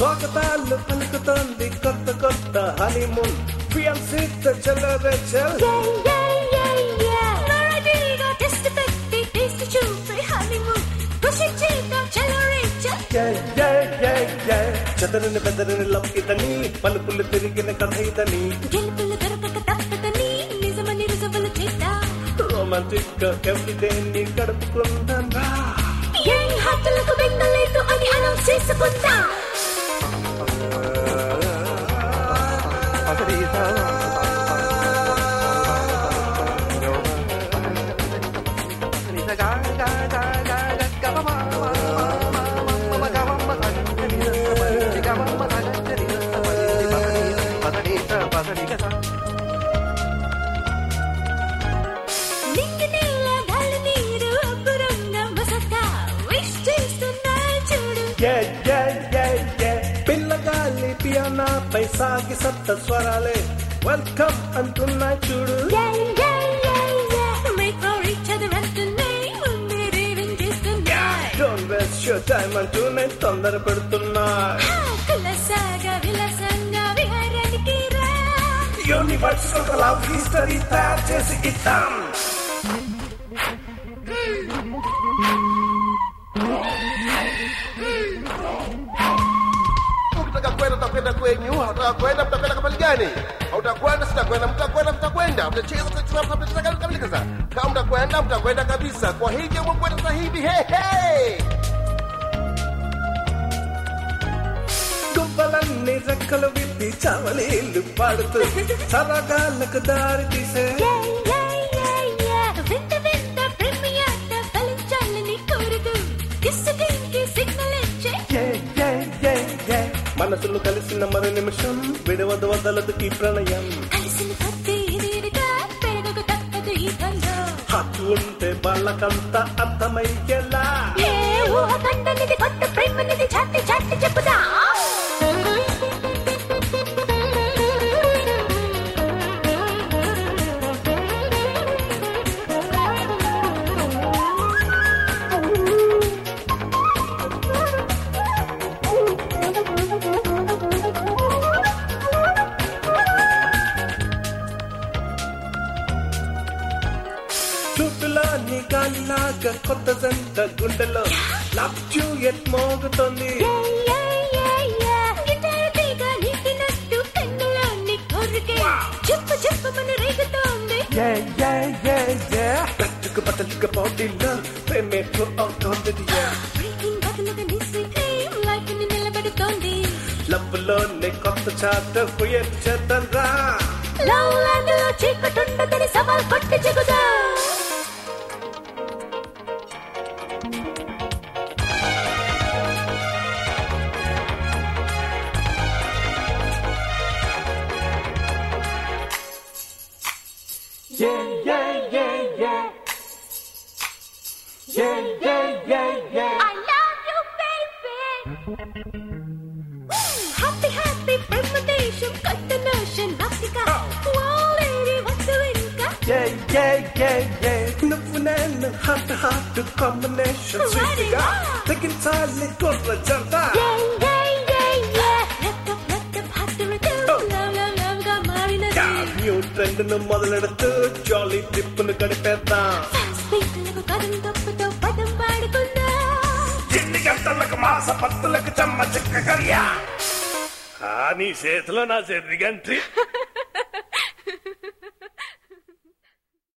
స్వాగతాలు పలుకుతోంది కొత్త కొత్త హనీమూన్ ఫియాన్సీత చెల్లరెచ్చల్ చదరని బెదరని లవ్ ఇదని పలుపులు తిరిగిన కథ ఇదని రొమాంటిక్ గా ఎవ్రీడే ని గడుపుకుందాం రా చేసుకుంటా నింగి నేల గాలి నీరు అబ్బురంగా మసక విష్ చేస్తున్నా చూడు Yeah, yeah, yeah, yeah. పిల్లగాలి పియానా పై సాగి సప్త స్వరాలే వెల్కమ్ అంటున్నా చూడు Yeah, yeah, yeah, yeah. Make for each other అంటున్నాయి ముందే రేవింగ్ చేస్తున్నాయి డోంట్ వేస్ట్ యువర్ టైం అంటూ నేను తొందర పెడుతున్నా కులసాగా విలాసంగా విహారానికి రా యూనివర్స్ ఒక లవ్ హిస్టరీ తయారు చేసి ఇద్దాం Ukitaka kwenda utakwenda kwenyu, hautaka kwenda mtakwenda kabali gani? Hautakwenda sitakwenda, mtakwenda mtakwenda, mtacheza mtacheza mtacheza kama kamili sasa. Kama mtakwenda mtakwenda kabisa. Kwa hivyo mkwenda sasa hivi, hey hey. గుబ్బలన్నీ రెక్కలు విప్పి చవలీలు పాడుతూ సరగాలకు దారి తీసే Yeah, yeah, yeah, yeah. వింత వింత ప్రేమియాట ఫలించాలని కోరుతూ కిస్సుకి సిగ్నల్ ఇచ్చే Yeah, yeah, yeah, yeah. మనసులు కలిసిన మరు నిమిషం విడవదు వదలదు ఈ ప్రణయం కలిసిన కొద్ది ఇదిగా పెరగకు తప్పదు ఈ బంధం హక్కు ఉంటే వాళ్ళకంతా అర్థమయ్యేలా ఏ ఊహ కండనిది కొత్త ప్రేమనిది చాటి చాటి చెప్పుదా చుట్టులో నీ గాలిలాగా కొత్త జంట గుండెలో లవ్ యూ ఎట్ మోగుతోంది చెప్పు చెప్పు మన రేగుతోంది Yeah, yeah, yeah, yeah. పట్టుకు పట్టలుగా బాడీలో ప్రేమే అవుతోంది yeah. బ్రేకింగ్ బదులుగా నీ స్వీట్ లైఫ్ ని నిలబెడుతోంది లవ్లోనే కొత్త చాప్టర్ క్రియేట్ చేద్దాం రా లవ్ ల్యాండ్ లో చీకటుండదని సవాల్ కొట్టి చెగుదా Yeah, yeah, yeah, yeah. Yeah, yeah, yeah, yeah. I love you, baby. Happy, happy బ్రహ్మదేశం కొత్త నోషన్ నాసిక ఓ లేడీ వద్దు ఇంకా Yeah, yeah, yeah, yeah. నువ్వు నేను heart heart combination Ready, sweet గా now. తెగించాలి కుర్ర జంట Yeah, yeah, yeah, yeah. Let up, let up, hot rhythm. Oh. Love, love, love గా మారినది. న్యూ ట్రెండ్ ను మొదలెడుతూ జాలీ ట్రిప్ ను గడిపేద్దాం Fast beat లకు కథం తప్పుతో పదం పాడుకుందాం. చిన్ని గంటలకు మాస పత్తులకు చెమ్మ చిక్క కర్యా నీ చేతిలో నా చెర్రి గంటి